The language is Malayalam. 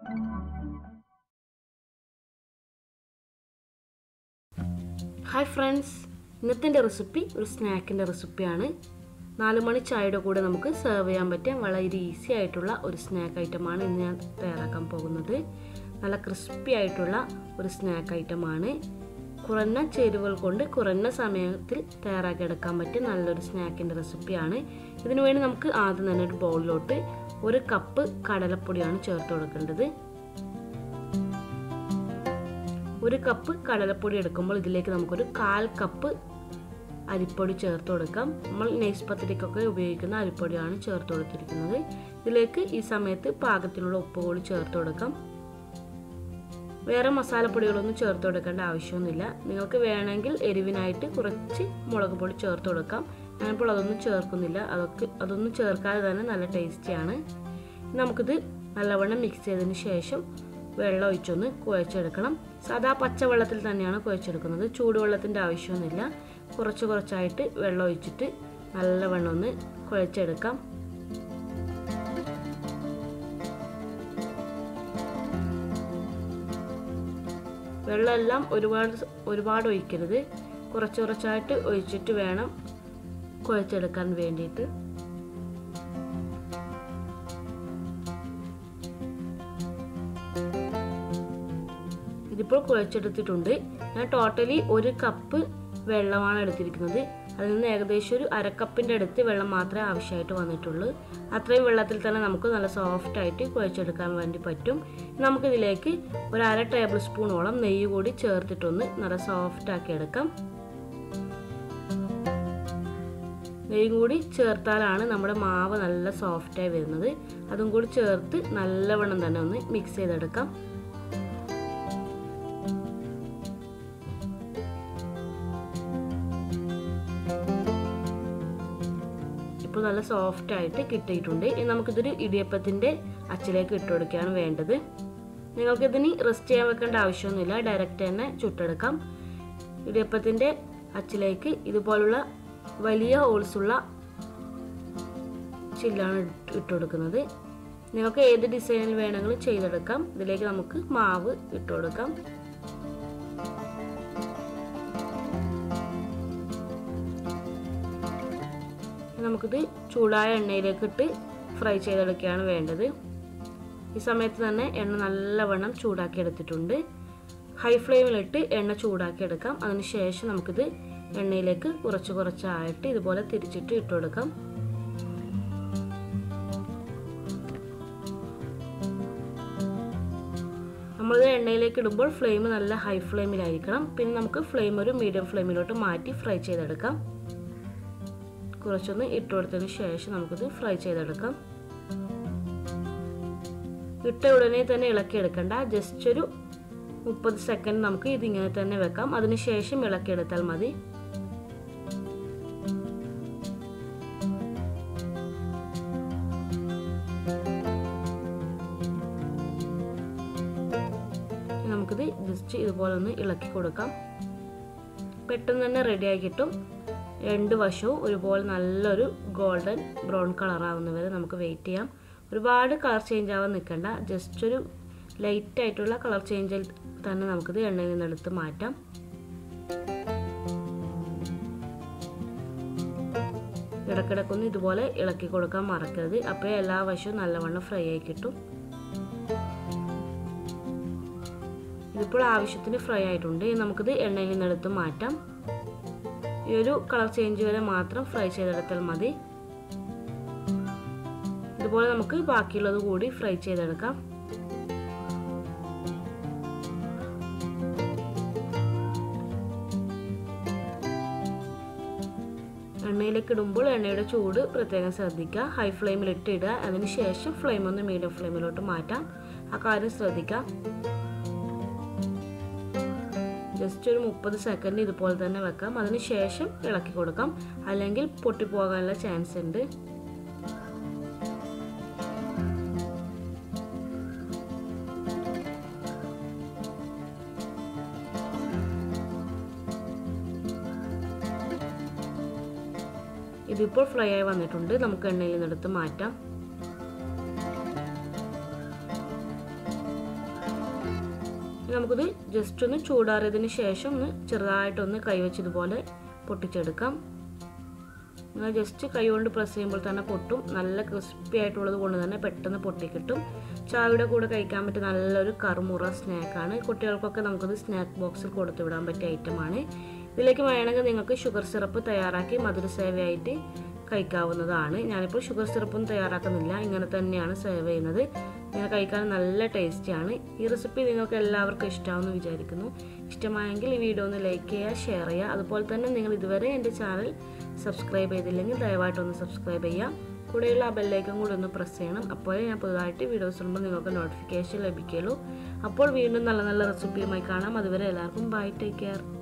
ഹായ് ഫ്രണ്ട്സ് ഇന്നത്തെ എൻ്റെ റെസിപ്പി ഒരു സ്നാക്കിൻ്റെ റെസിപ്പിയാണ് നാല് മണി ചായയുടെ കൂടെ നമുക്ക് സെർവ് ചെയ്യാൻ പറ്റിയ വളരെ ഈസി ആയിട്ടുള്ള ഒരു സ്നാക്ക് ഐറ്റമാണ് ഇന്ന് ഞാൻ തയ്യാറാക്കാൻ പോകുന്നത് നല്ല ക്രിസ്പി ആയിട്ടുള്ള ഒരു സ്നാക്ക് ഐറ്റമാണ് കുറഞ്ഞ ചേരുവകൾ കൊണ്ട് കുറഞ്ഞ സമയത്തിൽ തയ്യാറാക്കിയെടുക്കാൻ പറ്റിയ നല്ലൊരു സ്നാക്കിൻ്റെ റെസിപ്പിയാണ് ഇതിനു വേണ്ടി നമുക്ക് ആദ്യം തന്നെ ഒരു ബൗളിലോട്ട് ഒരു കപ്പ് കടലപ്പൊടിയാണ് ചേർത്ത് കൊടുക്കേണ്ടത് ഒരു കപ്പ് കടലപ്പൊടി എടുക്കുമ്പോൾ ഇതിലേക്ക് നമുക്കൊരു കാൽ കപ്പ് അരിപ്പൊടി ചേർത്ത് കൊടുക്കാം നമ്മൾ നെയ്സ് പത്തിരിക്കൊക്കെ ഉപയോഗിക്കുന്ന അരിപ്പൊടിയാണ് ചേർത്ത് കൊടുത്തിരിക്കുന്നത് ഇതിലേക്ക് ഈ സമയത്ത് പാകത്തിനുള്ള ഉപ്പ് കൂടി ചേർത്ത് കൊടുക്കാം വേറെ മസാലപ്പൊടികളൊന്നും ചേർത്ത് കൊടുക്കേണ്ട ആവശ്യമൊന്നുമില്ല നിങ്ങൾക്ക് വേണമെങ്കിൽ എരിവിനായിട്ട് കുറച്ച് മുളക് പൊടി ചേർത്ത് കൊടുക്കാം ഞാനിപ്പോൾ അതൊന്നും ചേർക്കുന്നില്ല അതൊക്കെ അതൊന്നും ചേർക്കാതെ തന്നെ നല്ല ടേസ്റ്റിയാണ് നമുക്കിത് നല്ലവണ്ണം മിക്സ് ചെയ്തതിന് ശേഷം വെള്ളം ഒഴിച്ചൊന്ന് കുഴച്ചെടുക്കണം സാധാ പച്ചവെള്ളത്തിൽ തന്നെയാണ് കുഴച്ചെടുക്കുന്നത് ചൂടുവെള്ളത്തിൻ്റെ ആവശ്യമൊന്നുമില്ല കുറച്ച് കുറച്ചായിട്ട് വെള്ളം ഒഴിച്ചിട്ട് നല്ലവണ്ണം ഒന്ന് കുഴച്ചെടുക്കാം വെള്ളമെല്ലാം ഒരുപാട് ഒരുപാട് ഒഴിക്കരുത് കുറച്ച് കുറച്ചായിട്ട് ഒഴിച്ചിട്ട് വേണം കുഴച്ചെടുക്കാൻ വേണ്ടിയിട്ട് ഇതിപ്പോൾ കുഴച്ചെടുത്തിട്ടുണ്ട് ഞാൻ ടോട്ടലി ഒരു കപ്പ് വെള്ളമാണ് എടുത്തിരിക്കുന്നത് അതിൽ നിന്ന് ഏകദേശം ഒരു അരക്കപ്പിൻ്റെ അടുത്ത് വെള്ളം മാത്രമേ ആവശ്യമായിട്ട് വന്നിട്ടുള്ളൂ അത്രയും വെള്ളത്തിൽ തന്നെ നമുക്ക് നല്ല സോഫ്റ്റ് ആയിട്ട് കുഴച്ചെടുക്കാൻ വേണ്ടി പറ്റും നമുക്കിതിലേക്ക് ഒരു അര ടേബിൾ സ്പൂണോളം നെയ്യ് കൂടി ചേർത്തിട്ടൊന്ന് നല്ല സോഫ്റ്റ് ആക്കി എടുക്കാം നെയ്യും കൂടി ചേർത്താലാണ് നമ്മുടെ മാവ് നല്ല സോഫ്റ്റായി വരുന്നത് അതും കൂടി ചേർത്ത് നല്ലവണ്ണം തന്നെ ഒന്ന് മിക്സ് ചെയ്തെടുക്കാം ഇപ്പോൾ നല്ല സോഫ്റ്റ് ആയിട്ട് കിട്ടിയിട്ടുണ്ട് ഇനി നമുക്കിതൊരു ഇടിയപ്പത്തിൻ്റെ അച്ചിലേക്ക് ഇട്ട് കൊടുക്കുകയാണ് വേണ്ടത് നിങ്ങൾക്കിതിന് റെസ്റ്റ് ചെയ്യാൻ വെക്കേണ്ട ആവശ്യമൊന്നുമില്ല ഡയറക്റ്റ് തന്നെ ചുട്ടെടുക്കാം ഇടിയപ്പത്തിൻ്റെ അച്ചിലേക്ക് ഇതുപോലുള്ള വലിയ ഹോൾസുള്ള ചില്ലാണ് ഇട്ട് കൊടുക്കുന്നത് നിങ്ങൾക്ക് ഏത് ഡിസൈനിൽ വേണമെങ്കിലും ചെയ്തെടുക്കാം ഇതിലേക്ക് നമുക്ക് മാവ് ഇട്ട് കൊടുക്കാം നമുക്കിത് ചൂടായ എണ്ണയിലേക്ക് ഇട്ട് ഫ്രൈ ചെയ്തെടുക്കുകയാണ് വേണ്ടത് ഈ സമയത്ത് തന്നെ എണ്ണ നല്ലവണ്ണം ചൂടാക്കി എടുത്തിട്ടുണ്ട് ഹൈ ഫ്ലെയിമിലിട്ട് എണ്ണ ചൂടാക്കി എടുക്കാം അതിനുശേഷം നമുക്കിത് എണ്ണയിലേക്ക് കുറച്ച് കുറച്ചായിട്ട് ഇതുപോലെ തിരിച്ചിട്ട് ഇട്ട് കൊടുക്കാം നമ്മളിത് എണ്ണയിലേക്ക് ഇടുമ്പോൾ ഫ്ലെയിം നല്ല ഹൈ ഫ്ലെയിമിലായിരിക്കണം പിന്നെ നമുക്ക് ഫ്ലെയിം ഒരു മീഡിയം ഫ്ലെയിമിലോട്ട് മാറ്റി ഫ്രൈ ചെയ്തെടുക്കാം കുറച്ചൊന്ന് ഇട്ട് കൊടുത്തതിന് ശേഷം നമുക്കിത് ഫ്രൈ ചെയ്തെടുക്കാം ഇട്ട ഉടനെ തന്നെ ഇളക്കിയെടുക്കണ്ട ജസ്റ്റ് ഒരു മുപ്പത് സെക്കൻഡ് നമുക്ക് ഇതിങ്ങനെ തന്നെ വെക്കാം അതിനുശേഷം ഇളക്കിയെടുത്താൽ മതി നമുക്കിത് ജസ്റ്റ് ഇതുപോലെ ഒന്ന് ഇളക്കി കൊടുക്കാം പെട്ടെന്ന് തന്നെ റെഡിയായി കിട്ടും രണ്ട് വശവും ഒരുപോലെ നല്ലൊരു ഗോൾഡൻ ബ്രൗൺ കളർ ആവുന്നവരെ നമുക്ക് വെയിറ്റ് ചെയ്യാം ഒരുപാട് കളർ ചേഞ്ച് ആവാൻ നിൽക്കണ്ട ജസ്റ്റ് ഒരു ലൈറ്റ് ആയിട്ടുള്ള കളർ ചേഞ്ചിൽ തന്നെ നമുക്കിത് എണ്ണയിൽ നിന്നെടുത്ത് മാറ്റാം ഇടക്കിടക്കൊന്ന് ഇതുപോലെ ഇളക്കി കൊടുക്കാൻ മറക്കരുത് അപ്പോൾ എല്ലാ വശവും നല്ലവണ്ണം ഫ്രൈ ആയി കിട്ടും ഇതിപ്പോൾ ആവശ്യത്തിന് ഫ്രൈ ആയിട്ടുണ്ട് നമുക്കിത് എണ്ണയിൽ നിന്നെടുത്ത് മാറ്റാം ഈ ഒരു കളർ ചേഞ്ച് വരെ മാത്രം ഫ്രൈ ചെയ്തെടുത്താൽ മതി ഇതുപോലെ നമുക്ക് ബാക്കിയുള്ളത് കൂടി ഫ്രൈ ചെയ്തെടുക്കാം എണ്ണയിലേക്ക് ഇടുമ്പോൾ എണ്ണയുടെ ചൂട് പ്രത്യേകം ശ്രദ്ധിക്കുക ഹൈ ഫ്ലെയിമിൽ ഇട്ട് ഇടുക അതിന് ശേഷം ഫ്ലെയിം ഒന്ന് മീഡിയം ഫ്ലെയിമിലോട്ട് മാറ്റാം ആ കാര്യം ശ്രദ്ധിക്കാം ജസ്റ്റ് ഒരു മുപ്പത് സെക്കൻഡ് ഇതുപോലെ തന്നെ വെക്കാം അതിന് ശേഷം ഇളക്കി കൊടുക്കാം അല്ലെങ്കിൽ പൊട്ടിപ്പോകാനുള്ള ചാൻസ് ഉണ്ട് ഇതിപ്പോൾ ഫ്രൈ ആയി വന്നിട്ടുണ്ട് നമുക്ക് എണ്ണയിൽ നിന്നെടുത്ത് മാറ്റാം നമുക്കിത് ജസ്റ്റ് ഒന്ന് ചൂടാറിയതിന് ശേഷം ഒന്ന് ചെറുതായിട്ടൊന്ന് കൈവച്ചതുപോലെ പൊട്ടിച്ചെടുക്കാം നിങ്ങൾ ജസ്റ്റ് കൈ കൊണ്ട് പ്രസ് ചെയ്യുമ്പോൾ തന്നെ പൊട്ടും നല്ല ക്രിസ്പി ആയിട്ടുള്ളത് കൊണ്ട് തന്നെ പെട്ടെന്ന് പൊട്ടിക്കിട്ടും ചായയുടെ കൂടെ കഴിക്കാൻ പറ്റിയ നല്ലൊരു കറുമുറ സ്നാക്കാണ് കുട്ടികൾക്കൊക്കെ നമുക്കത് സ്നാക്ക് ബോക്സിൽ കൊടുത്തു വിടാൻ പറ്റിയ ഐറ്റമാണ് ഇതിലേക്ക് വേണമെങ്കിൽ നിങ്ങൾക്ക് ഷുഗർ സിറപ്പ് തയ്യാറാക്കി മധുര സേവയായിട്ട് കഴിക്കാവുന്നതാണ് ഞാനിപ്പോൾ ഷുഗർ സിറപ്പൊന്നും തയ്യാറാക്കുന്നില്ല ഇങ്ങനെ തന്നെയാണ് സേവ് ചെയ്യുന്നത് ഇങ്ങനെ കഴിക്കാൻ നല്ല ടേസ്റ്റിയാണ് ഈ റെസിപ്പി നിങ്ങൾക്ക് എല്ലാവർക്കും ഇഷ്ടമാണെന്ന് വിചാരിക്കുന്നു ഇഷ്ടമായെങ്കിൽ ഈ വീഡിയോ ഒന്ന് ലൈക്ക് ചെയ്യുക ഷെയർ ചെയ്യുക അതുപോലെ തന്നെ നിങ്ങൾ ഇതുവരെ എൻ്റെ ചാനൽ സബ്സ്ക്രൈബ് ചെയ്തില്ലെങ്കിൽ ദയവായിട്ടൊന്ന് സബ്സ്ക്രൈബ് ചെയ്യുക കൂടെയുള്ള ആ ബെല്ലൈക്കൻ കൂടി ഒന്ന് പ്രസ് ചെയ്യണം അപ്പോഴേ ഞാൻ പുതുതായിട്ട് വീഡിയോസ് ഇടുമ്പോൾ നിങ്ങൾക്ക് നോട്ടിഫിക്കേഷൻ ലഭിക്കുള്ളൂ അപ്പോൾ വീണ്ടും നല്ല നല്ല റെസിപ്പിയുമായി കാണാം അതുവരെ എല്ലാവർക്കും ബൈ ടേക്ക് കെയർ